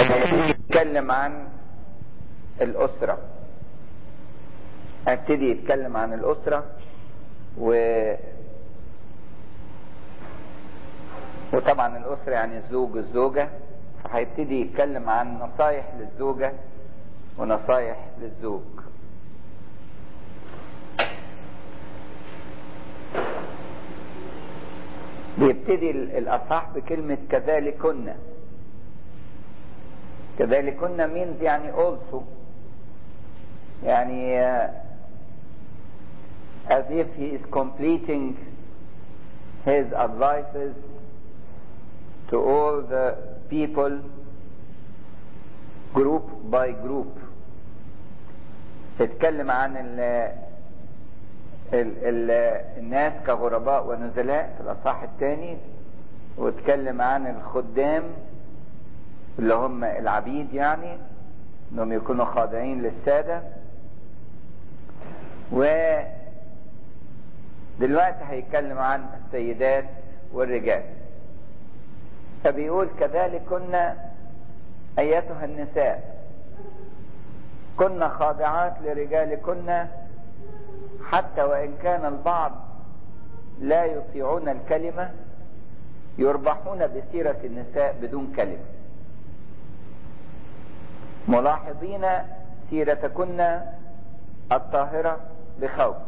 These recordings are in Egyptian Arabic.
هيبتدي يتكلم عن الأسرة هيبتدي يتكلم عن الأسرة و وطبعا الأسرة يعني الزوج والزوجة فهيبتدي يتكلم عن نصايح للزوجة ونصايح للزوج بيبتدي الأصح بكلمة كذلكن كذلكن means يعني also يعني uh, as if he is completing his advices to all the people group by group تتكلم عن ال ال ال الناس كغرباء ونزلاء في الأصحاح الثاني واتكلم عن الخدام اللي هم العبيد يعني انهم يكونوا خاضعين للسادة ودلوقتي هيتكلم عن السيدات والرجال فبيقول كذلك كنا ايتها النساء كنا خاضعات لرجالكن حتى وان كان البعض لا يطيعون الكلمه يربحون بسيره النساء بدون كلمه ملاحظين سيرتكن الطاهره بخوف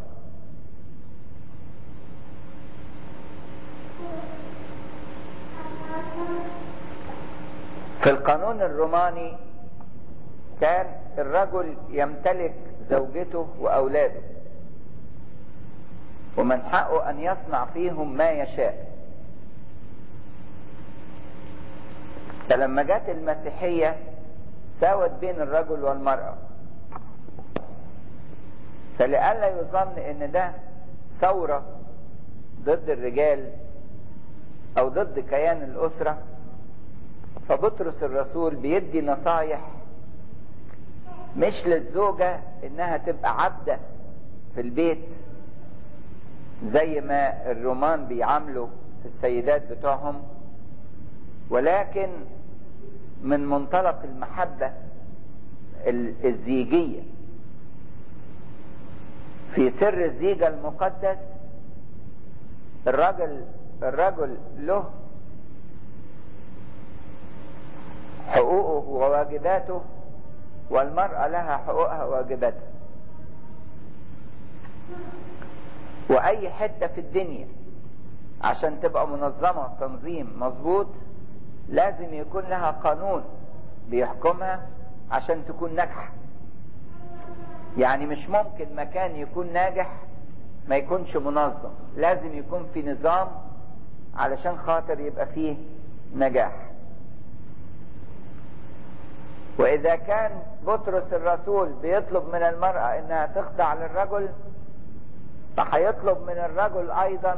في القانون الروماني كان الرجل يمتلك زوجته واولاده ومن حقه ان يصنع فيهم ما يشاء فلما جت المسيحيه ساوت بين الرجل والمراه فلئلا يظن ان ده ثوره ضد الرجال او ضد كيان الاسره فبطرس الرسول بيدي نصايح مش للزوجة انها تبقى عبدة في البيت زي ما الرومان بيعاملوا السيدات بتوعهم ولكن من منطلق المحبة الزيجية في سر الزيجة المقدس الرجل الرجل له حقوقه وواجباته والمرأة لها حقوقها وواجباتها وأي حتة في الدنيا عشان تبقى منظمة تنظيم مظبوط لازم يكون لها قانون بيحكمها عشان تكون ناجحة يعني مش ممكن مكان يكون ناجح ما يكونش منظم لازم يكون في نظام علشان خاطر يبقى فيه نجاح واذا كان بطرس الرسول بيطلب من المرأة انها تخضع للرجل فهيطلب من الرجل ايضا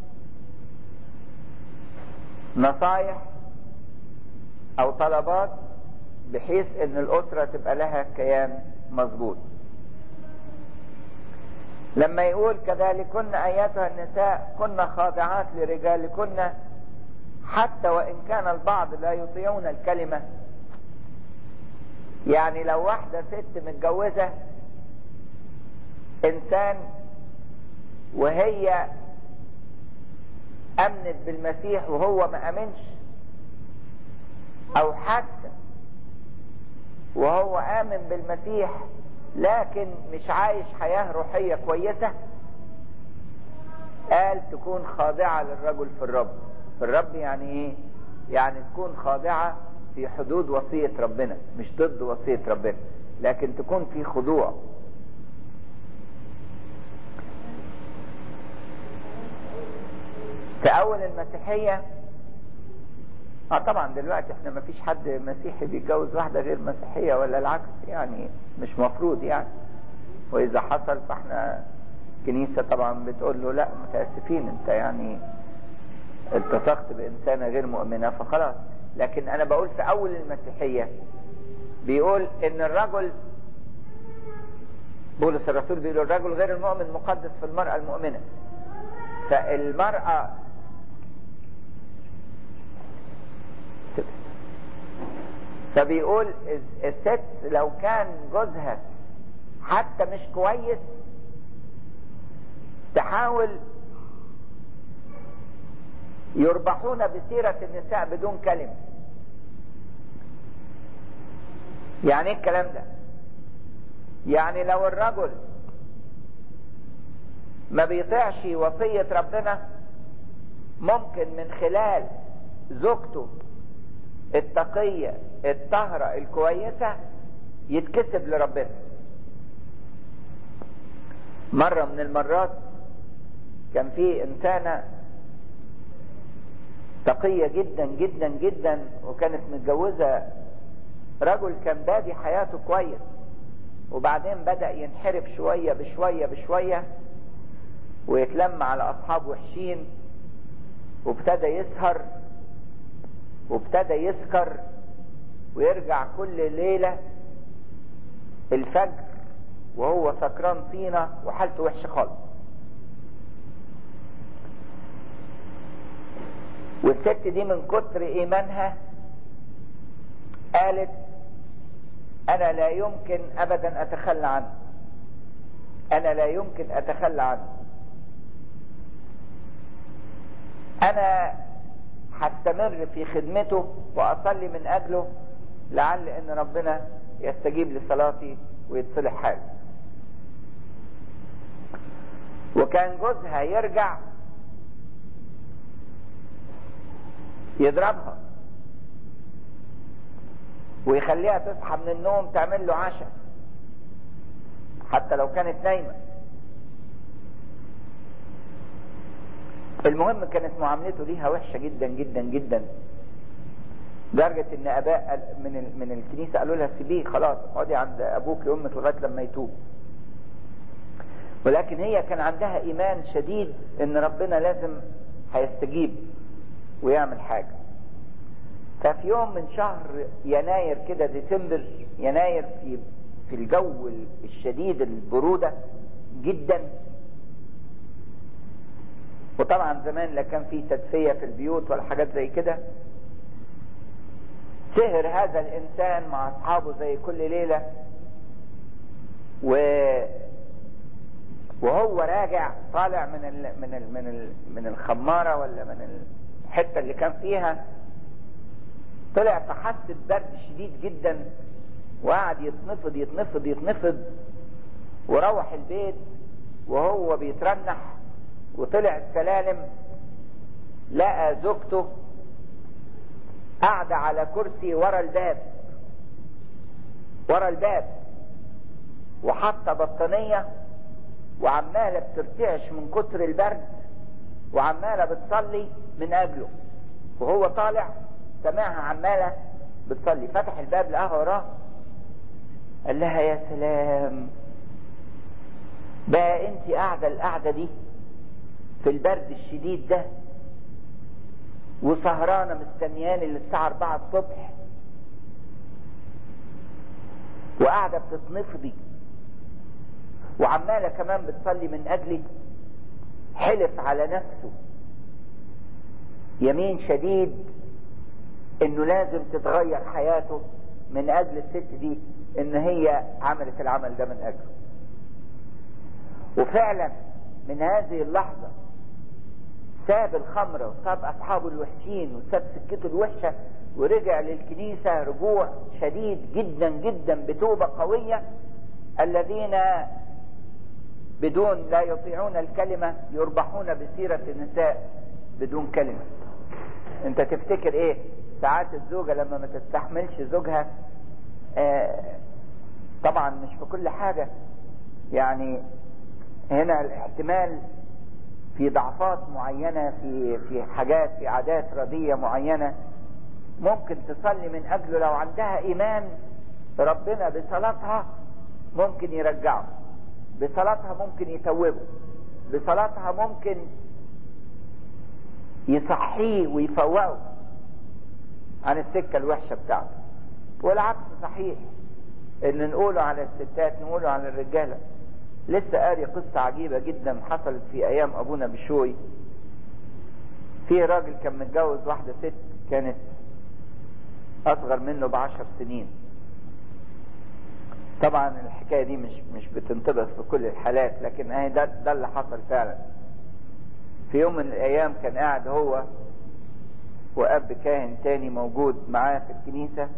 نصايح او طلبات بحيث ان الاسرة تبقى لها كيان مظبوط لما يقول كذلكن اياتها النساء كن خاضعات لرجالكن حتى وان كان البعض لا يطيعون الكلمه يعني لو واحدة ست متجوزة إنسان وهي أمنت بالمسيح وهو ما أمنش أو حتى وهو آمن بالمسيح لكن مش عايش حياة روحية كويسة قال تكون خاضعة للرجل في الرب في الرب يعني ايه يعني تكون خاضعة في حدود وصية ربنا مش ضد وصية ربنا لكن تكون في خضوع في أول المسيحية اه طبعا دلوقتي احنا ما فيش حد مسيحي بيتجوز واحدة غير مسيحية ولا العكس يعني مش مفروض يعني وإذا حصل فاحنا الكنيسة طبعا بتقول له لا متأسفين انت يعني التصقت بإنسانة غير مؤمنة فخلاص لكن انا بقول في اول المسيحية بيقول ان الرجل بولس الرسول بيقول الرجل غير المؤمن مقدس في المرأة المؤمنة فالمرأة فبيقول الست لو كان جوزها حتى مش كويس تحاول يربحون بسيرة النساء بدون كلمة يعني ايه الكلام ده يعني لو الرجل ما بيطيعش وصية ربنا ممكن من خلال زوجته التقية الطهرة الكويسة يتكسب لربنا مرة من المرات كان في انسانة تقية جدا جدا جدا وكانت متجوزة رجل كان بادي حياته كويس وبعدين بدأ ينحرف شوية بشوية بشوية ويتلم على أصحاب وحشين وابتدى يسهر وابتدى يسكر ويرجع كل ليلة الفجر وهو سكران طينة وحالته وحشة خالص والست دي من كتر ايمانها قالت انا لا يمكن ابدا اتخلى عنه انا لا يمكن اتخلى عنه انا هستمر في خدمته واصلي من اجله لعل ان ربنا يستجيب لصلاتي ويتصلح حالي وكان جوزها يرجع يضربها ويخليها تصحى من النوم تعمل له عشاء حتى لو كانت نايمة المهم كانت معاملته ليها وحشة جدا جدا جدا لدرجة ان اباء من من الكنيسة قالوا لها سيبيه خلاص اقعدي عند ابوك وامك لغاية لما يتوب ولكن هي كان عندها ايمان شديد ان ربنا لازم هيستجيب ويعمل حاجة ففي يوم من شهر يناير كده ديسمبر يناير في في الجو الشديد البرودة جدا وطبعا زمان لا كان في تدفية في البيوت ولا حاجات زي كده سهر هذا الانسان مع اصحابه زي كل ليلة و وهو راجع طالع من ال من ال من ال من الخمارة ولا من الحتة اللي كان فيها طلع فحس ببرد شديد جدا وقعد يتنفض يتنفض يتنفض وروح البيت وهو بيترنح وطلع السلالم لقى زوجته قاعدة على كرسي ورا الباب ورا الباب وحاطة بطانية وعمالة بترتعش من كتر البرد وعمالة بتصلي من أجله وهو طالع سمعها عمالة بتصلي فتح الباب لقاها وراه قال لها يا سلام بقى انت قاعدة القعدة دي في البرد الشديد ده وسهرانة مستنياني للساعة 4 الصبح وقاعدة بتتنفضي وعمالة كمان بتصلي من أجلي حلف على نفسه يمين شديد انه لازم تتغير حياته من اجل الست دي ان هي عملت العمل ده من اجله وفعلا من هذه اللحظة ساب الخمرة وساب اصحابه الوحشين وساب سكته الوحشة ورجع للكنيسة رجوع شديد جدا جدا بتوبة قوية الذين بدون لا يطيعون الكلمة يربحون بسيرة النساء بدون كلمة انت تفتكر ايه ساعات الزوجة لما ما تستحملش زوجها آه طبعا مش في كل حاجة يعني هنا الاحتمال في ضعفات معينة في في حاجات في عادات ردية معينة ممكن تصلي من اجله لو عندها ايمان ربنا بصلاتها ممكن يرجعه بصلاتها ممكن يتوبه بصلاتها ممكن يصحيه ويفوقه عن السكة الوحشة بتاعته والعكس صحيح اللي نقوله على الستات نقوله على الرجالة لسه قاري قصة عجيبة جدا حصلت في ايام ابونا بشوي في راجل كان متجوز واحدة ست كانت اصغر منه بعشر سنين طبعا الحكايه دي مش مش بتنطبق في كل الحالات لكن اهي ده ده اللي حصل فعلا في يوم من الايام كان قاعد هو واب كاهن تاني موجود معاه في الكنيسه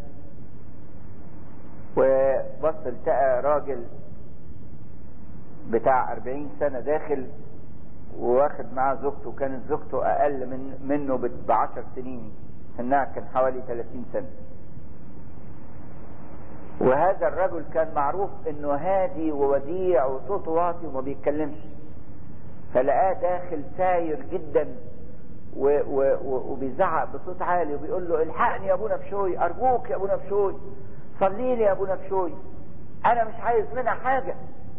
وبص التقى راجل بتاع أربعين سنة داخل وواخد معاه زوجته كانت زوجته أقل من منه بعشر سنين سنها كان حوالي 30 سنة وهذا الرجل كان معروف انه هادي ووديع وصوته واطي وما بيتكلمش فلقاه داخل ساير جدا و و و وبيزعق بصوت عالي وبيقول له الحقني يا ابونا بشوي ارجوك يا ابونا بشوي صلي لي يا ابونا بشوي انا مش عايز منها حاجه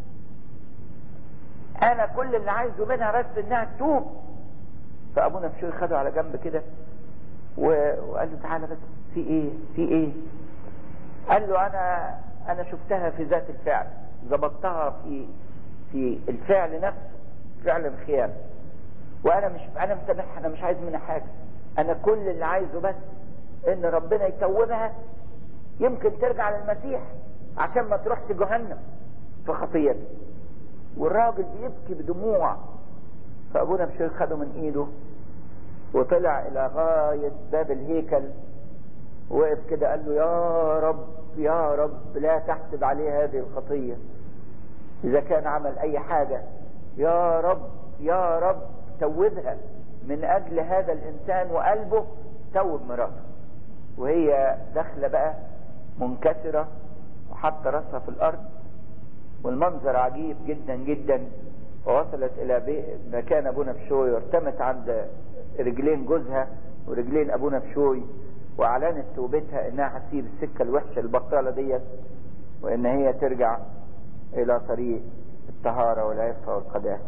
انا كل اللي عايزه منها بس انها تتوب فابونا بشوي خده على جنب كده وقال له تعالى بس في ايه في ايه قال له انا انا شفتها في ذات الفعل ظبطتها في في الفعل نفسه فعل الخيانه وانا مش انا مسامحها انا مش عايز منها حاجه انا كل اللي عايزه بس ان ربنا يتوبها يمكن ترجع للمسيح عشان ما تروحش جهنم في خطيتها والراجل بيبكي بدموع فابونا بشوي خده من ايده وطلع الى غاية باب الهيكل وقف كده قال له يا رب يا رب لا تحسب عليه هذه الخطية اذا كان عمل اي حاجة يا رب يا رب توبها من اجل هذا الانسان وقلبه توب مراته وهي داخله بقى منكسرة وحاطه راسها في الارض والمنظر عجيب جدا جدا ووصلت الى مكان ابونا بشوي وارتمت عند رجلين جوزها ورجلين ابونا بشوي واعلنت توبتها انها هتسيب السكه الوحشه البطاله ديت وان هي ترجع الى طريق الطهاره والعفه والقداسه.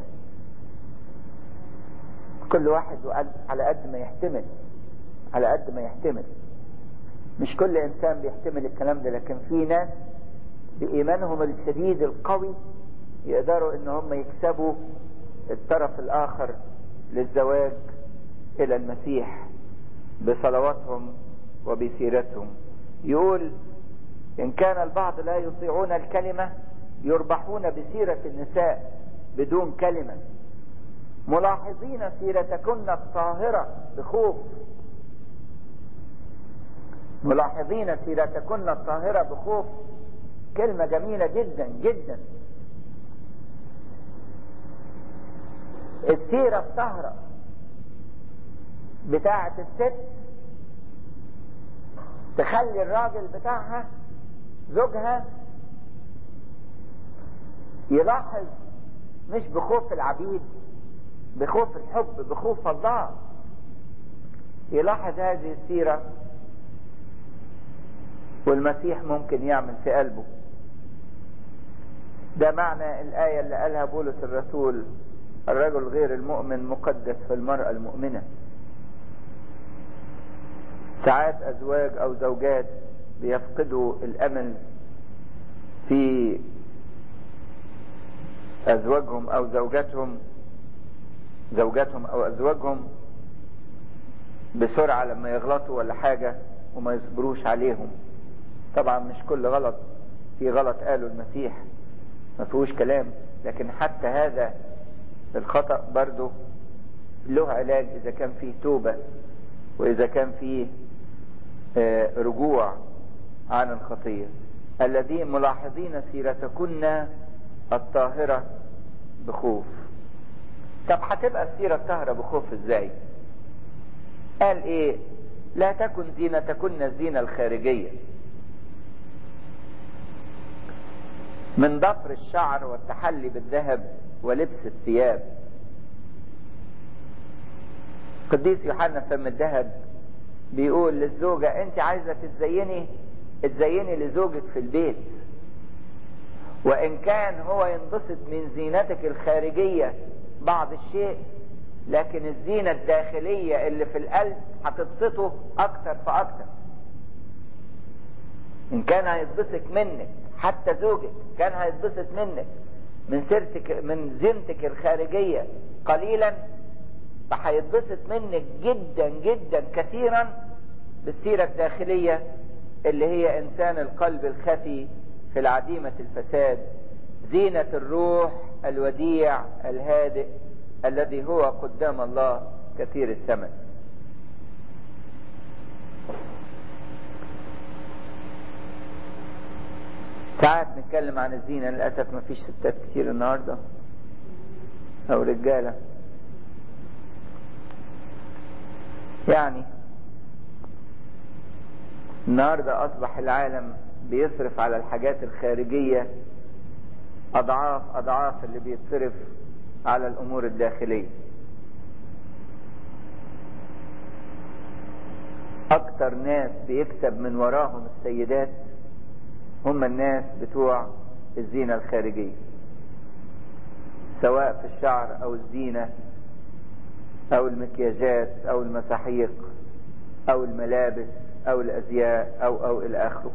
كل واحد على قد ما يحتمل على قد ما يحتمل مش كل انسان بيحتمل الكلام ده لكن في ناس بايمانهم الشديد القوي يقدروا ان هم يكسبوا الطرف الاخر للزواج الى المسيح بصلواتهم وبسيرتهم يقول ان كان البعض لا يطيعون الكلمة يربحون بسيرة النساء بدون كلمة ملاحظين سيرتكن الطاهرة بخوف ملاحظين سيرتكن الطاهرة بخوف كلمة جميلة جدا جدا السيرة الطاهرة بتاعة الست تخلي الراجل بتاعها زوجها يلاحظ مش بخوف العبيد بخوف الحب بخوف الله يلاحظ هذه السيرة والمسيح ممكن يعمل في قلبه ده معنى الآية اللي قالها بولس الرسول الرجل غير المؤمن مقدس في المرأة المؤمنة ساعات أزواج أو زوجات بيفقدوا الأمل في أزواجهم أو زوجاتهم زوجاتهم أو أزواجهم بسرعة لما يغلطوا ولا حاجة وما يصبروش عليهم طبعا مش كل غلط في غلط قاله المسيح ما فيهوش كلام لكن حتى هذا الخطأ برضه له علاج إذا كان فيه توبة وإذا كان فيه رجوع عن الخطية الذين ملاحظين سيرتكن الطاهرة بخوف طب هتبقى السيرة الطاهرة بخوف ازاي قال ايه لا تكن زينتكن الزينة الخارجية من ضفر الشعر والتحلي بالذهب ولبس الثياب قديس يوحنا فم الذهب بيقول للزوجة انت عايزة تتزيني اتزيني لزوجك في البيت وان كان هو ينبسط من زينتك الخارجية بعض الشيء لكن الزينة الداخلية اللي في القلب هتبسطه اكتر فاكتر ان كان هيتبسط منك حتى زوجك كان هيتبسط منك من سيرتك من زينتك الخارجية قليلا فهيتبسط منك جدا جدا كثيرا بالسيرة الداخلية اللي هي انسان القلب الخفي في العديمة الفساد زينة الروح الوديع الهادئ الذي هو قدام الله كثير الثمن ساعات نتكلم عن الزينة للأسف ما فيش ستات كتير النهاردة أو رجالة يعني النهاردة أصبح العالم بيصرف على الحاجات الخارجية أضعاف أضعاف اللي بيتصرف على الأمور الداخلية أكتر ناس بيكسب من وراهم السيدات هم الناس بتوع الزينة الخارجية سواء في الشعر أو الزينة أو المكياجات أو المساحيق أو الملابس أو الأزياء أو أو إلى آخره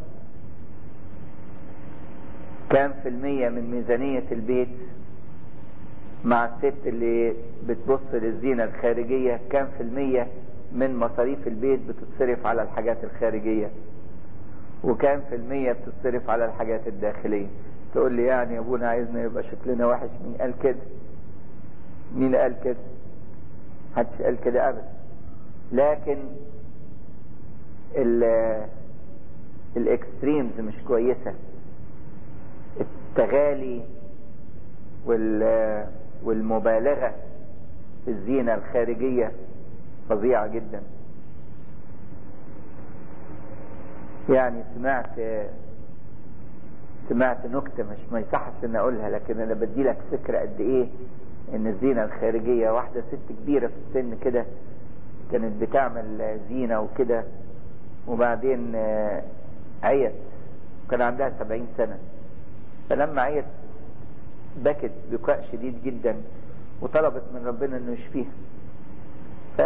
كام في المية من ميزانية البيت مع الست اللي بتبص للزينة الخارجية كام في المية من مصاريف البيت بتتصرف على الحاجات الخارجية وكام في المية بتتصرف على الحاجات الداخلية تقول لي يعني يا ابونا عايزنا يبقى شكلنا وحش مين قال كده مين قال كده محدش قال كده ابدا لكن الاكستريمز مش كويسة التغالي والمبالغة في الزينة الخارجية فظيعة جدا يعني سمعت سمعت نكتة مش ما يصحش ان اقولها لكن انا بدي لك فكرة قد ايه ان الزينة الخارجية واحدة ست كبيرة في السن كده كانت بتعمل زينة وكده وبعدين عيت كان عندها سبعين سنة فلما عيت بكت بكاء شديد جدا وطلبت من ربنا انه يشفيها ف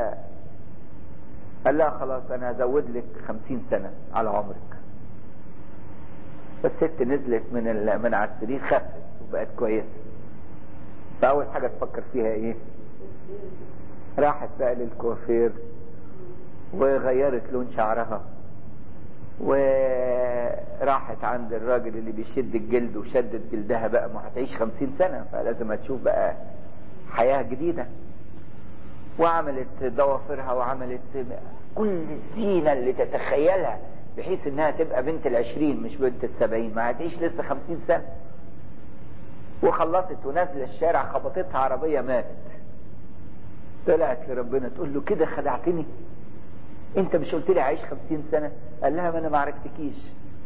قال لها خلاص انا هزود لك خمسين سنة على عمرك فالست نزلت من ال... من على السرير خفت وبقت كويسة فأول حاجة تفكر فيها ايه راحت بقى للكوافير وغيرت لون شعرها وراحت عند الراجل اللي بيشد الجلد وشدت جلدها بقى ما هتعيش خمسين سنة فلازم هتشوف بقى حياة جديدة وعملت ضوافرها وعملت كل الزينة اللي تتخيلها بحيث انها تبقى بنت العشرين مش بنت السبعين ما هتعيش لسه خمسين سنة وخلصت ونازلة الشارع خبطتها عربية ماتت طلعت لربنا تقول له كده خدعتني انت مش قلت لي عايش خمسين سنة قال لها ما انا ما عرفتكيش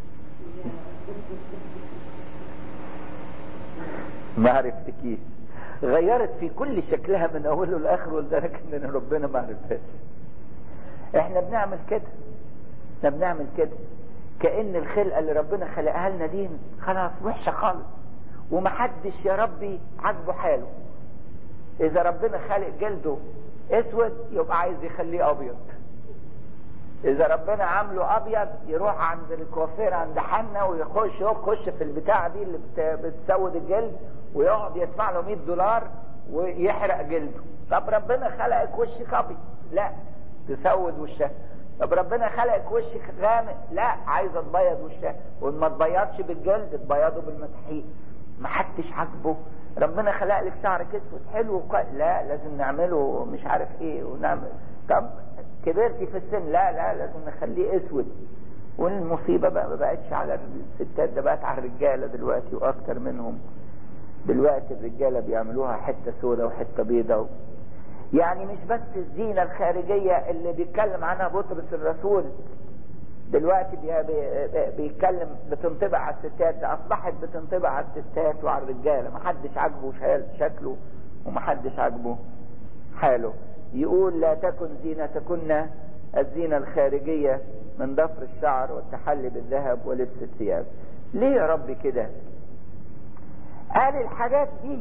ما عرفتكيش غيرت في كل شكلها من اوله لاخره لدرجه ان ربنا ما عرفهاش احنا بنعمل كده احنا بنعمل كده كان الخلقه اللي ربنا خلقها لنا دي خلاص وحشه خالص ومحدش يا ربي عاجبه حاله اذا ربنا خالق جلده اسود يبقى عايز يخليه ابيض اذا ربنا عامله ابيض يروح عند الكوافير عند حنا ويخش يخش في البتاعه دي اللي بتسود الجلد ويقعد يدفع له 100 دولار ويحرق جلده طب ربنا خلقك وشك ابيض لا تسود وشها طب ربنا خلقك وشك غامق لا عايزه تبيض وشها وان ما تبيضش بالجلد تبيضه بالمسحيق ما حدش عاجبه ربنا خلق لك شعرك اسود حلو وق... لا لازم نعمله مش عارف ايه ونعمل طب كبرتي في السن لا لا لازم نخليه اسود والمصيبة بقى ما بقتش على الستات ده بقت على الرجالة دلوقتي واكتر منهم دلوقتي الرجالة بيعملوها حتة سودة وحتة بيضة و... يعني مش بس الزينة الخارجية اللي بيتكلم عنها بطرس الرسول دلوقتي بي... بي... بيتكلم بتنطبق على الستات ده اصبحت بتنطبق على الستات وعلى الرجالة محدش عاجبه شكله ومحدش عاجبه حاله يقول لا تكن زينتكن الزينة الخارجية من ضفر الشعر والتحلي بالذهب ولبس الثياب ليه يا رب كده قال الحاجات دي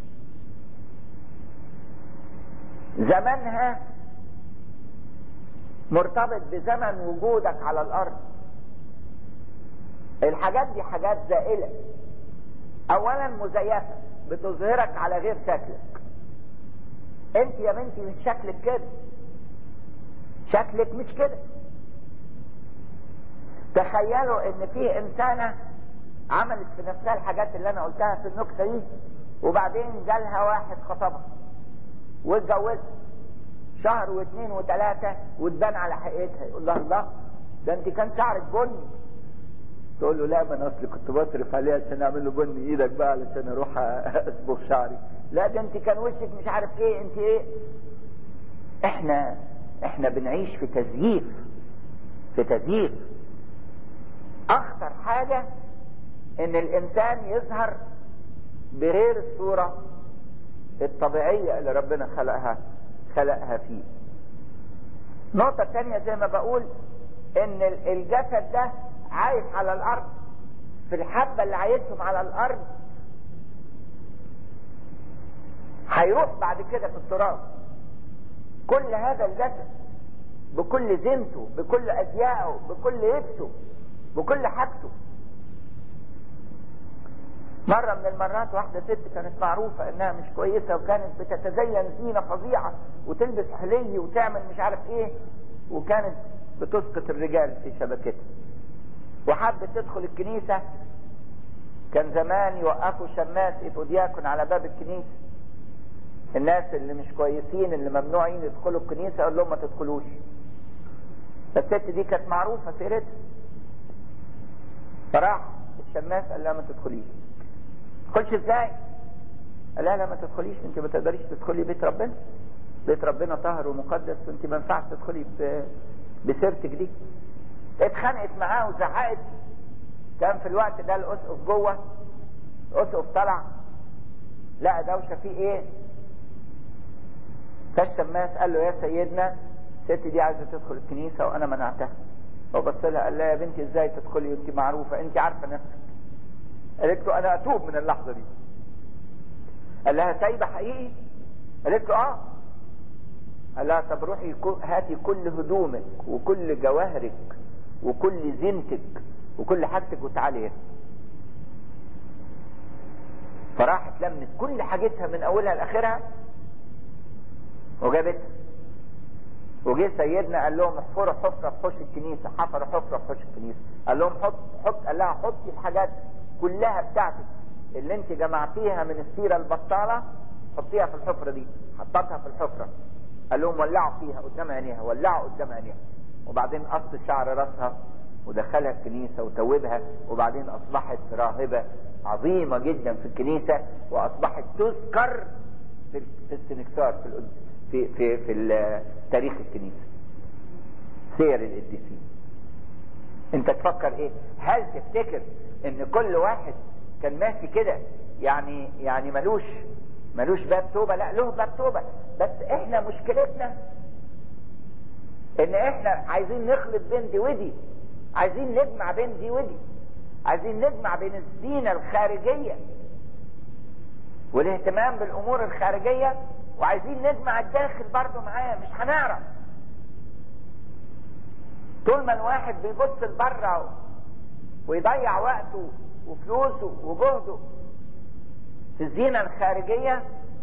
زمنها مرتبط بزمن وجودك على الارض الحاجات دي حاجات زائلة اولا مزيفة بتظهرك على غير شكلك انت يا بنتي مش شكلك كده شكلك مش كده تخيلوا ان في انسانة عملت في نفسها الحاجات اللي انا قلتها في النكتة دي وبعدين جالها واحد خطبها واتجوزها شهر واثنين وثلاثة وتبان على حقيقتها يقول لها الله ده انت كان شعرك بني تقول له لا ما انا اصلي كنت بصرف عليه عشان اعمل له بني ايدك بقى علشان اروح اصبغ شعري لا ده انت كان وشك مش عارف ايه انت ايه احنا احنا بنعيش في تزييف في تزييف اخطر حاجة ان الانسان يظهر بغير الصورة الطبيعية اللي ربنا خلقها خلقها فيه نقطة تانية زي ما بقول ان الجسد ده عايش على الارض في الحبة اللي عايشهم على الارض هيروح بعد كده في التراب كل هذا الجسد بكل زينته بكل ازيائه بكل لبسه بكل حاجته مرة من المرات واحدة ست كانت معروفة انها مش كويسة وكانت بتتزين زينة فظيعة وتلبس حلي وتعمل مش عارف ايه وكانت بتسقط الرجال في شبكتها وحبت تدخل الكنيسة كان زمان يوقفوا شماس افودياكون على باب الكنيسة الناس اللي مش كويسين اللي ممنوعين يدخلوا الكنيسة قال لهم ما تدخلوش فالست دي كانت معروفة سيرتها فراح الشماس قال لها ما تدخليش تدخلش ازاي قال لها لا ما تدخليش انت ما تقدريش تدخلي بيت ربنا بيت ربنا طاهر ومقدس وانت ما ينفعش تدخلي بسيرتك دي اتخانقت معاه وزعقت كان في الوقت ده الاسقف جوه الاسقف طلع لقى دوشه فيه ايه فالشماس قال له يا سيدنا الست دي عايزه تدخل الكنيسه وانا منعتها فبص لها قال لها يا بنتي ازاي تدخلي وانت معروفه انت عارفه نفسك قالت له انا اتوب من اللحظه دي قال لها تايبه حقيقي قالت له اه قال لها طب روحي هاتي كل هدومك وكل جواهرك وكل زينتك وكل حاجتك وتعالي هنا فراحت لمت كل حاجتها من اولها لاخرها وجابتها وجه سيدنا قال لهم احفروا حفره في حوش الكنيسه حفروا حفره في حوش الكنيسه قال لهم حط حط قال لها حطي الحاجات كلها بتاعتك اللي انت جمعتيها من السيره البطاله حطيها في الحفره دي حطتها في الحفره قال لهم ولعوا فيها قدام عينيها ولعوا قدام عينيها وبعدين قص شعر راسها ودخلها الكنيسة وتوبها وبعدين أصبحت راهبة عظيمة جدا في الكنيسة وأصبحت تذكر في في السنكسار في في في, في تاريخ الكنيسة سير القديسين انت تفكر ايه هل تفتكر ان كل واحد كان ماشي كده يعني يعني ملوش ملوش باب توبه لا له باب توبه بس احنا مشكلتنا ان احنا عايزين نخلط بين دي ودي عايزين نجمع بين دي ودي عايزين نجمع بين الزينة الخارجية والاهتمام بالامور الخارجية وعايزين نجمع الداخل برضه معاه مش هنعرف طول ما الواحد بيبص لبره ويضيع وقته وفلوسه وجهده في الزينة الخارجية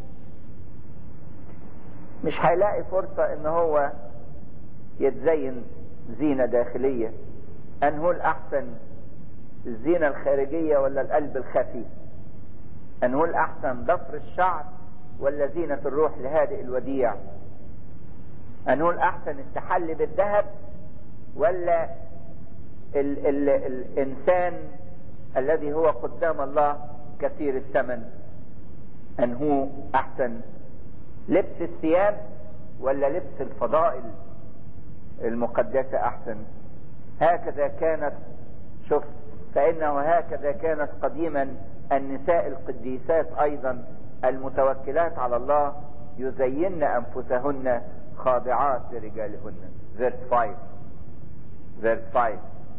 مش هيلاقي فرصة ان هو يتزين زينة داخلية انه الاحسن الزينة الخارجية ولا القلب الخفي انه الاحسن ضفر الشعر ولا زينة الروح لهادئ الوديع انه الاحسن التحلي بالذهب ولا ال ال الانسان الذي هو قدام الله كثير الثمن انه احسن لبس الثياب ولا لبس الفضائل المقدسة احسن هكذا كانت شوف فانه هكذا كانت قديما النساء القديسات ايضا المتوكلات على الله يزين انفسهن خاضعات لرجالهن verse 5 verse 5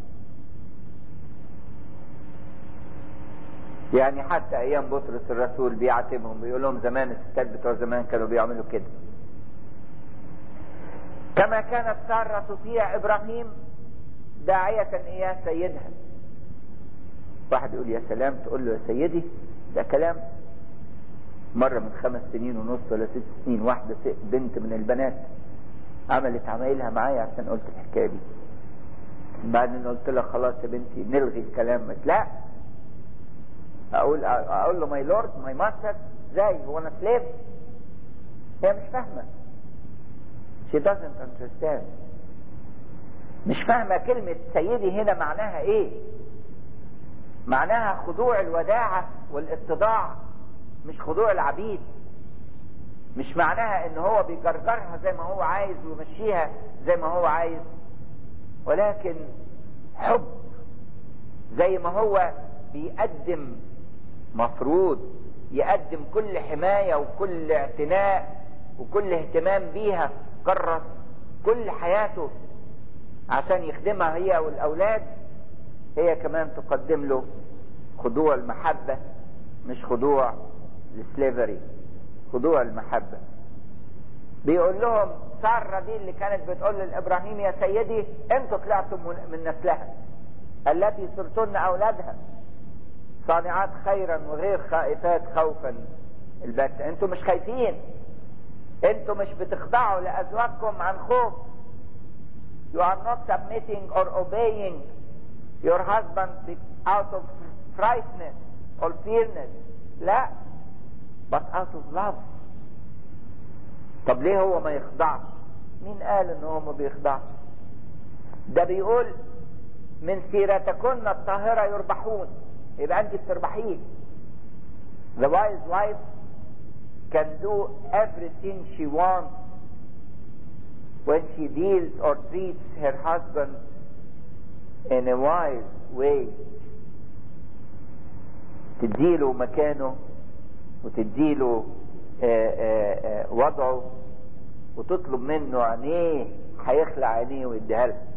يعني حتى ايام بطرس الرسول بيعاتبهم بيقول لهم زمان الستات بتوع زمان كانوا بيعملوا كده كما كانت سارة تطيع ابراهيم داعية اياه سيدها واحد يقول يا سلام تقول له يا سيدي ده كلام مرة من خمس سنين ونص ولا ست سنين واحدة بنت من البنات عملت عمايلها معايا عشان قلت الحكاية دي بعدين قلت لها خلاص يا بنتي نلغي الكلام بس لا اقول اقول له ماي لورد ماي ماستر ازاي هو انا سليف هي مش فاهمه she doesn't understand مش فاهمه كلمه سيدي هنا معناها ايه معناها خضوع الوداعه والاتضاع مش خضوع العبيد مش معناها ان هو بيجرجرها زي ما هو عايز ويمشيها زي ما هو عايز ولكن حب زي ما هو بيقدم مفروض يقدم كل حماية وكل اعتناء وكل اهتمام بيها كرس كل حياته عشان يخدمها هي والأولاد هي كمان تقدم له خضوع المحبة مش خضوع السليفري خضوع المحبة بيقول لهم سارة دي اللي كانت بتقول لإبراهيم يا سيدي انتوا طلعتم من نسلها التي صرتن أولادها صانعات خيرا وغير خائفات خوفا البت انتوا مش خايفين انتوا مش بتخضعوا لأزواجكم عن خوف you are not submitting or obeying your husband out of frightness or fearness لا but out of love طب ليه هو ما يخضعش مين قال ان هو ما بيخضعش ده بيقول من سيرتكن الطاهرة يربحون يبقى انت بتربحيه the wise wife can do everything she wants when she deals or treats her husband in a wise way تديله مكانه وتديله آآ آآ وضعه وتطلب منه عينيه هيخلع عينيه ويديها لها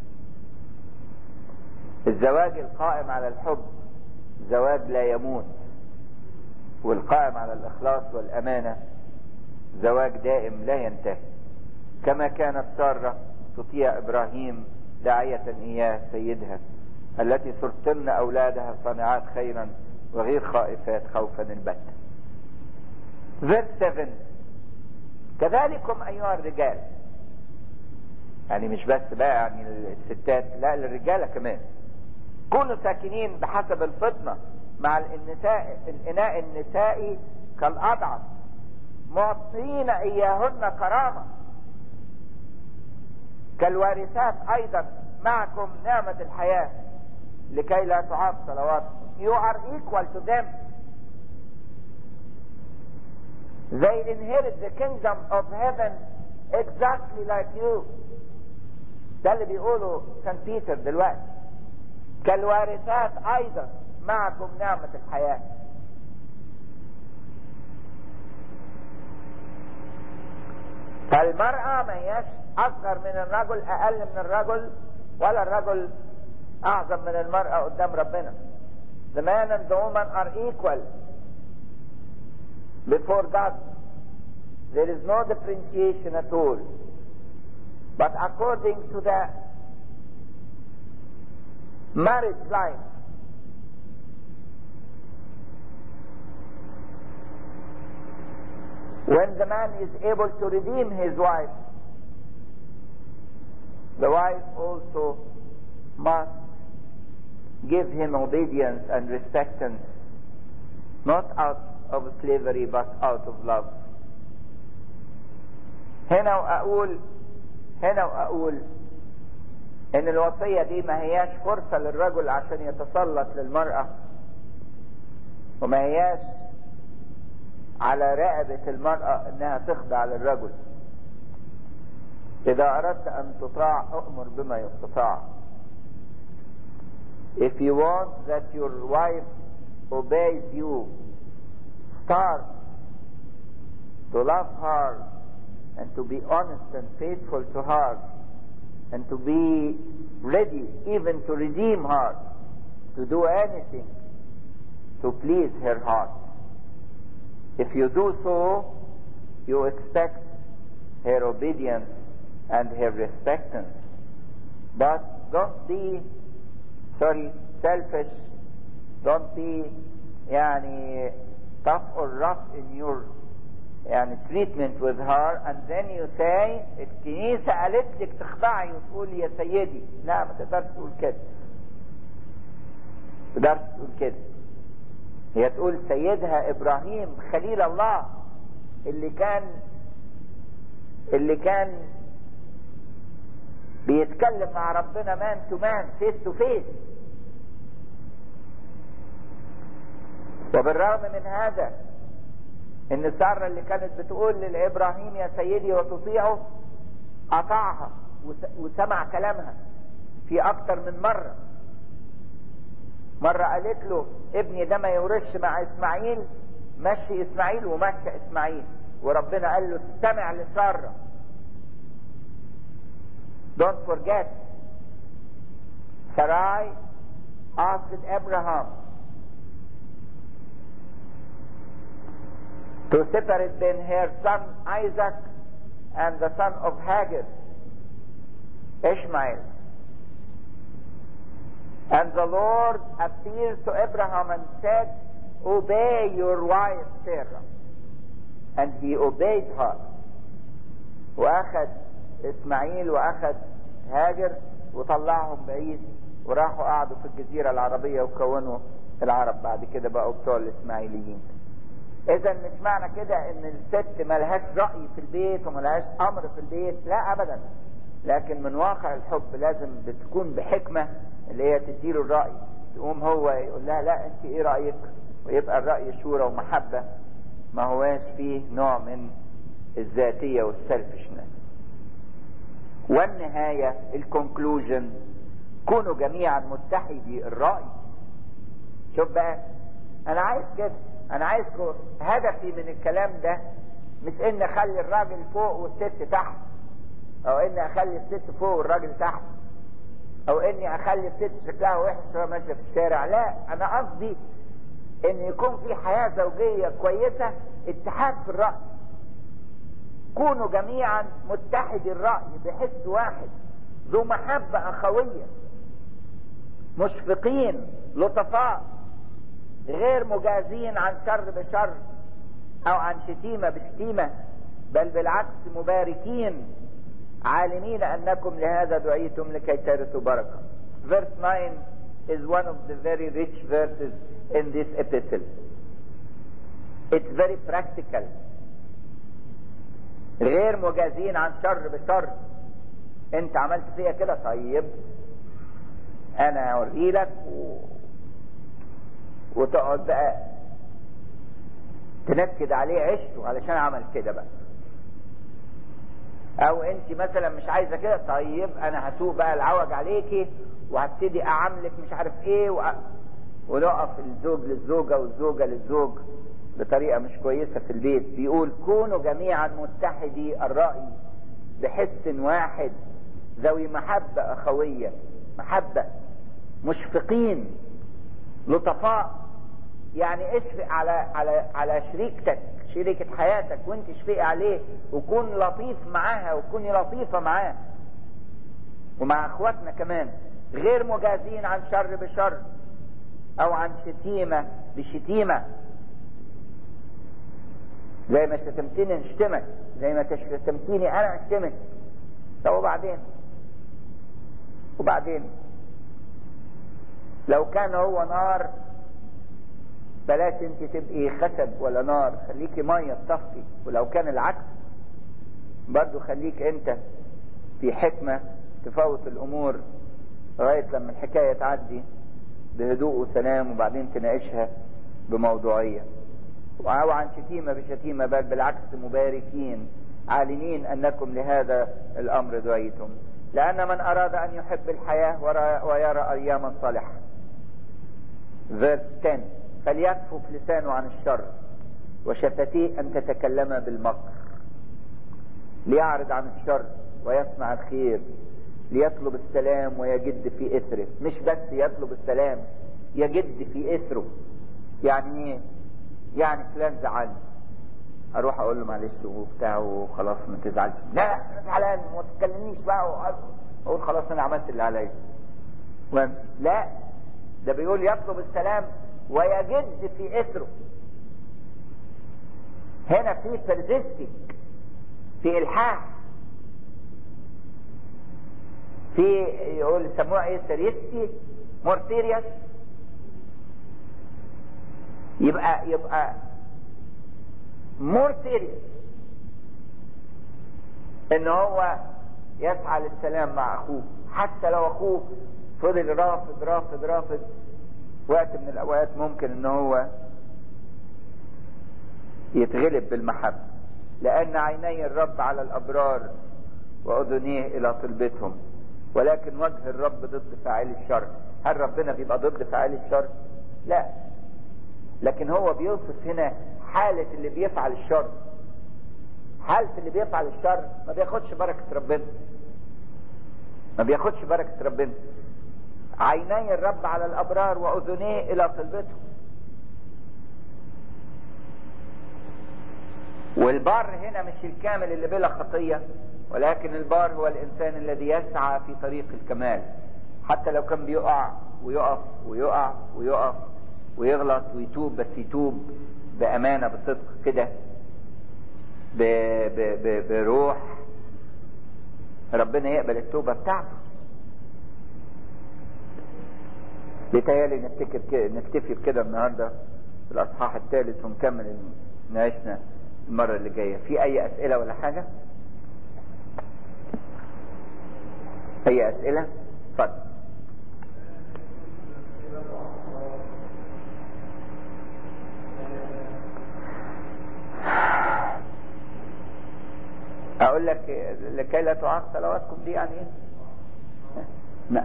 الزواج القائم على الحب زواج لا يموت والقائم على الاخلاص والامانه زواج دائم لا ينتهي كما كانت ساره تطيع ابراهيم داعيه اياه سيدها التي صرتن اولادها صانعات خيرا وغير خائفات خوفا البتة verse 7 كذلكم ايها الرجال يعني مش بس بقى يعني الستات لا للرجاله كمان كونوا ساكنين بحسب الفطنة مع النساء الإناء النسائي كالأضعف معطين إياهن كرامة كالوارثات أيضا معكم نعمة الحياة لكي لا تعاق صلواتكم You are equal to them They inherit the kingdom of heaven exactly like you ده اللي بيقوله سان بيتر دلوقتي كالوارثات ايضا معكم نعمة الحياة فالمرأة ما هياش اصغر من الرجل اقل من الرجل ولا الرجل اعظم من المرأة قدام ربنا The man and the woman are equal before God. There is no differentiation at all. But according to the marriage life. When the man is able to redeem his wife, the wife also must give him obedience and respectance, not out of slavery but out of love. هنا وأقول هنا وأقول ان الوصية دي ما هياش فرصة للرجل عشان يتسلط للمرأة وما هياش على رقبة المرأة انها تخضع للرجل اذا اردت ان تطاع اؤمر بما يستطاع if you want that your wife obeys you start to love her and to be honest and faithful to her and to be ready even to redeem her, to do anything to please her heart. If you do so, you expect her obedience and her respectance. But don't be, sorry, selfish. Don't be, يعني, tough or rough in your يعني treatment with her and then you say الكنيسة قالت لك تخضعي وتقول يا سيدي لا ما تقدرش تقول كده ما تقدرش تقول كده هي تقول سيدها ابراهيم خليل الله اللي كان اللي كان بيتكلم مع ربنا مان تو مان فيس تو فيس وبالرغم من هذا ان سارة اللي كانت بتقول لابراهيم يا سيدي وتطيعه قطعها وسمع كلامها في اكتر من مرة مرة قالت له ابني ده ما يورش مع اسماعيل مشي اسماعيل ومشى اسماعيل وربنا قال له استمع لسارة Don't forget Sarai asked Abraham to separate then her son Isaac and the son of Hagar, Ishmael. And the Lord appeared to Abraham and said, Obey your wife Sarah. And he obeyed her. وأخذ إسماعيل وأخذ هاجر وطلعهم بعيد وراحوا قعدوا في الجزيرة العربية وكونوا العرب بعد كده بقوا بتوع الإسماعيليين. اذا مش معنى كده ان الست ملهاش رأي في البيت وملهاش امر في البيت لا ابدا لكن من واقع الحب لازم بتكون بحكمة اللي هي تديله الرأي يقوم هو يقول لها لا انت ايه رأيك ويبقى الرأي شورى ومحبة ما هواش فيه نوع من الذاتية والسلفشنس والنهاية الكونكلوجن كونوا جميعا متحدي الرأي شوف بقى انا عايز كده انا عايزكم هدفي من الكلام ده مش ان اخلي الراجل فوق والست تحت او اني اخلي الست فوق والراجل تحت او اني اخلي الست شكلها وحش وهي ماشيه في الشارع لا انا قصدي ان يكون في حياه زوجيه كويسه اتحاد في الراي كونوا جميعا متحدي الراي بحس واحد ذو محبه اخويه مشفقين لطفاء غير مجازين عن شر بشر او عن شتيمه بشتيمه بل بالعكس مباركين عالمين انكم لهذا دعيتم لكي ترثوا بركه. Verse 9 is one of the very rich verses in this epistle. It's very practical. غير مجازين عن شر بشر. انت عملت فيها كده طيب انا اوري لك و... وتقعد بقى تنكد عليه عيشته علشان عمل كده بقى او انت مثلا مش عايزه كده طيب انا هسوق بقى العوج عليكي وهبتدي اعاملك مش عارف ايه و... ونقف الزوج للزوجه والزوجه للزوج بطريقه مش كويسه في البيت بيقول كونوا جميعا متحدي الراي بحس واحد ذوي محبه اخويه محبه مشفقين لطفاء يعني اشفق على على على شريكتك شريكة حياتك وانت اشفقي عليه وكون لطيف معاها وكوني لطيفة معاه ومع اخواتنا كمان غير مجازين عن شر بشر او عن شتيمة بشتيمة زي ما شتمتني نشتمك زي ما شتمتيني انا اشتمك طب وبعدين وبعدين لو كان هو نار بلاش انت تبقي خشب ولا نار خليكي ميه تطفي ولو كان العكس برضو خليك انت في حكمة تفوت الامور لغاية لما الحكاية تعدي بهدوء وسلام وبعدين تناقشها بموضوعية او عن شتيمة بشتيمة بل بالعكس مباركين عالمين انكم لهذا الامر دعيتم لان من اراد ان يحب الحياة ويرى اياما صالحة verse 10 فليكفف لسانه عن الشر وشفتيه ان تتكلم بالمكر ليعرض عن الشر ويصنع الخير ليطلب السلام ويجد في اثره مش بس يطلب السلام يجد في اثره يعني ايه يعني فلان زعلني اروح اقول له معلش وبتاع وخلاص ما تزعلش لا انا زعلان وما تتكلمنيش بقى اقول خلاص انا عملت اللي عليا وامشي لا ده بيقول يطلب السلام ويجد في اثره هنا في persisting في الحاح في يقول يسموها ايه سريستي مور سيريس يبقى يبقى مور سيريس ان هو يسعى للسلام مع اخوه حتى لو اخوه فضل رافض رافض رافض وقت من الاوقات ممكن ان هو يتغلب بالمحبة لان عيني الرب على الابرار واذنيه الى طلبتهم ولكن وجه الرب ضد فاعل الشر هل ربنا بيبقى ضد فاعل الشر لا لكن هو بيوصف هنا حالة اللي بيفعل الشر حالة اللي بيفعل الشر ما بياخدش بركة ربنا ما بياخدش بركة ربنا عيني الرب على الأبرار وأذنيه إلى طلبته والبار هنا مش الكامل اللي بلا خطية ولكن البار هو الإنسان الذي يسعى في طريق الكمال حتى لو كان بيقع ويقف ويقع ويقف ويغلط ويتوب بس يتوب بأمانة بصدق كده بروح ربنا يقبل التوبة بتاعته بيتهيألي نفتكر كده نكتفي بكده النهارده في الأصحاح الثالث ونكمل نعيشنا المرة اللي جاية في أي أسئلة ولا حاجة؟ أي أسئلة؟ اتفضل اقول لك لكي لا تعاق صلواتكم دي يعني ايه لا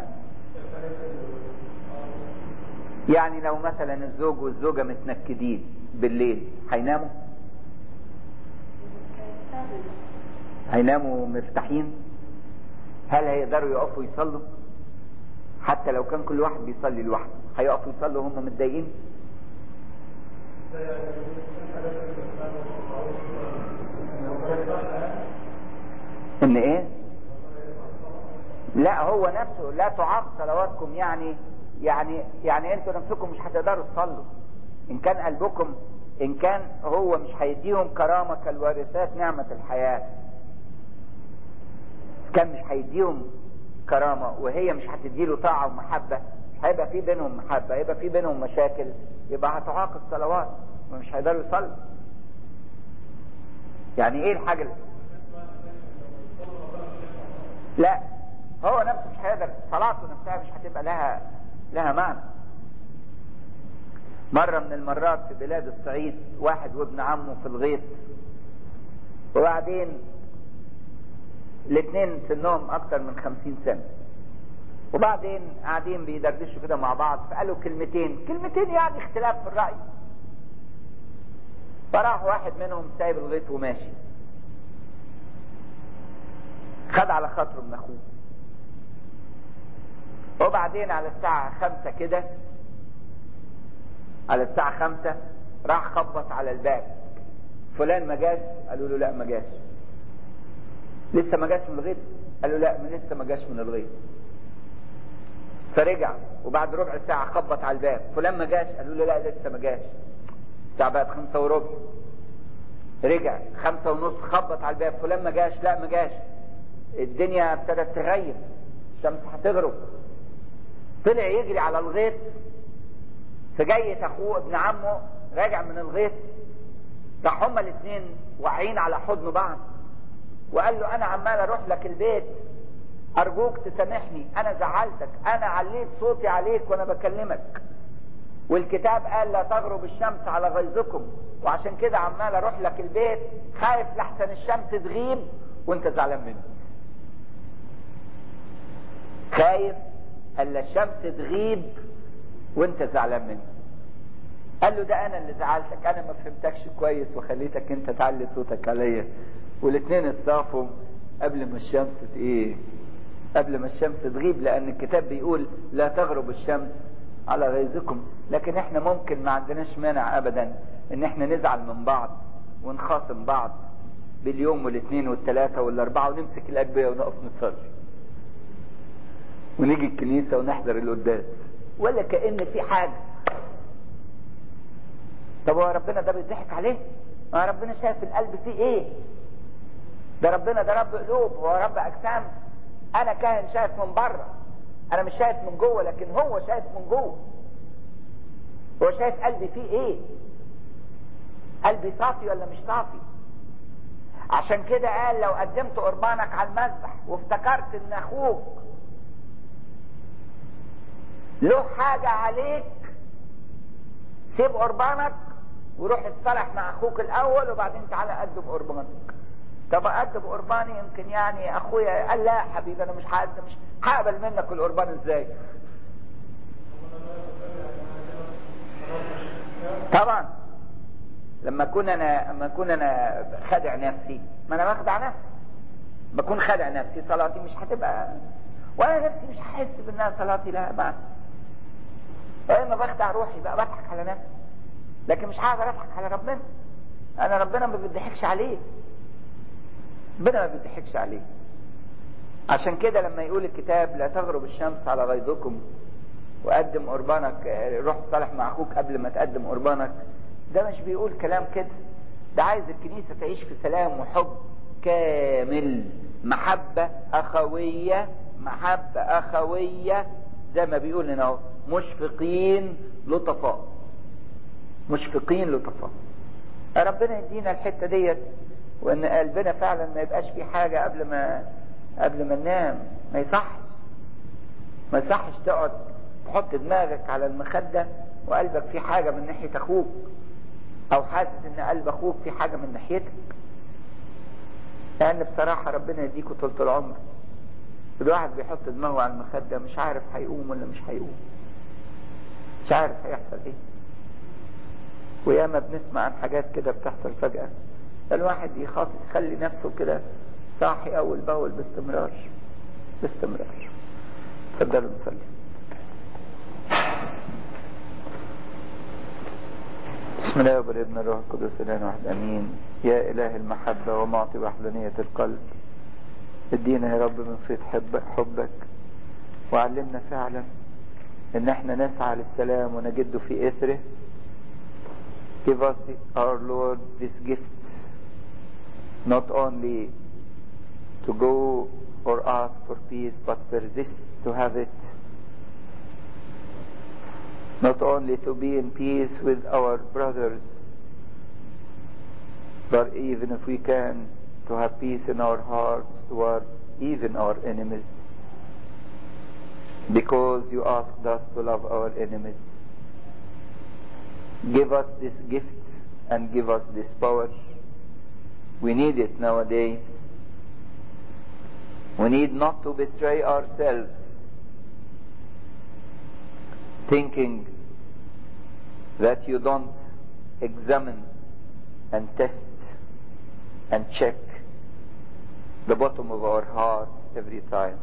يعني لو مثلا الزوج والزوجة متنكدين بالليل هيناموا هيناموا مرتاحين هل هيقدروا يقفوا يصلوا حتى لو كان كل واحد بيصلي لوحده هيقفوا يصلوا وهم متضايقين ان ايه لا هو نفسه لا تعاق صلواتكم يعني يعني يعني انتوا نفسكم مش هتقدروا تصلوا ان كان قلبكم ان كان هو مش هيديهم كرامة كالوارثات نعمة الحياة كان مش هيديهم كرامة وهي مش هتديله طاعة ومحبة مش هيبقى في بينهم محبة هيبقى في بينهم مشاكل يبقى هتعاق الصلوات ومش هيقدروا يصلوا يعني ايه الحاجة اللي لا هو نفسه مش هيقدر صلاته نفسها مش هتبقى لها لها معنى مرة من المرات في بلاد الصعيد واحد وابن عمه في الغيط وبعدين الاثنين سنهم اكتر من خمسين سنة وبعدين قاعدين بيدردشوا كده مع بعض فقالوا كلمتين كلمتين يعني اختلاف في الرأي فراح واحد منهم سايب الغيط وماشي خد على خاطره من اخوه وبعدين على الساعة خمسة كده على الساعة خمسة راح خبط على الباب فلان ما جاش قالوا له لا ما جاش لسه ما جاش من الغيط قالوا لا من لسه ما جاش من الغيط فرجع وبعد ربع ساعة خبط على الباب فلان ما جاش قالوا له لا لسه ما جاش الساعة بقت خمسة وربع رجع خمسة ونص خبط على الباب فلان ما جاش لا ما جاش الدنيا ابتدت تغيب الشمس هتغرب طلع يجري على الغيط فجاية اخوه ابن عمه راجع من الغيط راح هما الاثنين واقعين على حضن بعض وقال له انا عمال اروح لك البيت ارجوك تسامحني انا زعلتك انا عليت صوتي عليك وانا بكلمك والكتاب قال لا تغرب الشمس على غيظكم وعشان كده عمال اروح لك البيت خايف لحسن الشمس تغيب وانت زعلان مني خايف الا الشمس تغيب وانت زعلان مني قال له ده انا اللي زعلتك انا ما فهمتكش كويس وخليتك انت تعلي صوتك عليا والاثنين اتصافوا قبل ما الشمس ايه قبل ما الشمس تغيب لان الكتاب بيقول لا تغرب الشمس على غيظكم لكن احنا ممكن ما عندناش مانع ابدا ان احنا نزعل من بعض ونخاصم بعض باليوم والاثنين والثلاثة والاربعة ونمسك الاجبية ونقف نصلي ونيجي الكنيسة ونحضر القداس ولا كأن في حاجة طب هو ربنا ده بيضحك عليه ما ربنا شايف القلب فيه ايه ده ربنا ده رب قلوب هو رب اجسام انا كاهن شايف من بره انا مش شايف من جوه لكن هو شايف من جوه هو شايف قلبي فيه ايه قلبي صافي ولا مش صافي عشان كده قال لو قدمت قربانك على المذبح وافتكرت ان اخوك له حاجة عليك سيب قربانك وروح اتصالح مع اخوك الاول وبعدين تعالى قدم قربانك طب اقدم قرباني يمكن يعني اخويا قال لا يا حبيبي انا مش هقدم مش هقبل منك القربان ازاي طبعا لما اكون انا لما اكون انا خادع نفسي ما انا بخدع نفسي بكون خادع نفسي صلاتي مش هتبقى وانا نفسي مش هحس بانها صلاتي لها معنى واما بخدع روحي بقى بضحك على نفسي لكن مش هقدر اضحك على ربنا انا ربنا ما بيضحكش عليه ربنا ما بيضحكش عليه عشان كده لما يقول الكتاب لا تغرب الشمس على غيظكم وقدم قربانك روح صالح مع اخوك قبل ما تقدم قربانك ده مش بيقول كلام كده ده عايز الكنيسة تعيش في سلام وحب كامل محبة أخوية محبة أخوية زي ما بيقول هنا اهو مشفقين لطفاء مشفقين لطفاء ربنا يدينا الحتة ديت وان قلبنا فعلا ما يبقاش في حاجة قبل ما قبل ما ننام ما يصحش ما يصحش تقعد تحط دماغك على المخدة وقلبك في حاجة من ناحية اخوك او حاسس ان قلب اخوك في حاجة من ناحيتك لان بصراحة ربنا يديكوا طولة العمر الواحد بيحط دماغه على المخدة مش عارف هيقوم ولا مش هيقوم مش عارف هيحصل ايه وياما بنسمع عن حاجات كده بتحصل فجأة الواحد يخاف يخلي نفسه كده صاحي اول باول باستمرار باستمرار تفضلوا نصلي بسم الله والابن الروح القدس الان واحد امين يا اله المحبه ومعطي وحدانيه القلب ادينا يا رب من فيض حب حبك وعلمنا فعلا ان احنا نسعى للسلام ونجده في اثره give us our Lord this gift not only to go or ask for peace but persist to have it not only to be in peace with our brothers, but even if we can, to have peace in our hearts toward even our enemies. Because you asked us to love our enemies. Give us this gift and give us this power. We need it nowadays. We need not to betray ourselves thinking that you don't examine and test and check the bottom of our hearts every time.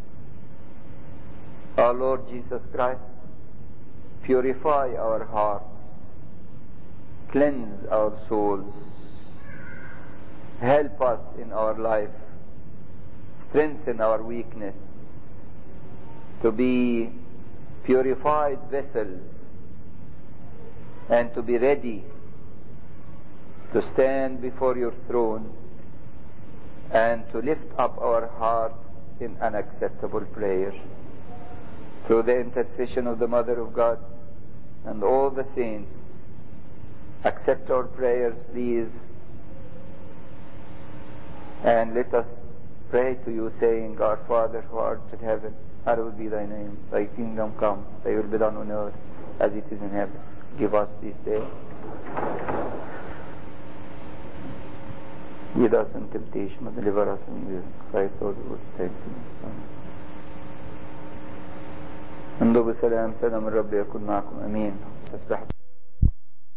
Our Lord Jesus Christ, purify our hearts, cleanse our souls, help us in our life, strengthen our weakness to be purified vessels and to be ready to stand before your throne and to lift up our hearts in unacceptable prayer. Through the intercession of the Mother of God and all the saints, accept our prayers, please, and let us pray to you, saying, Our Father who art in heaven, hallowed be thy name. Thy kingdom come, thy will be done on earth as it is in heaven. Give us this day. Lead us in temptation, but deliver us from evil. Christ our Lord, thank you. انظروا بسلام سلام الرب يكون معكم امين تسبحوا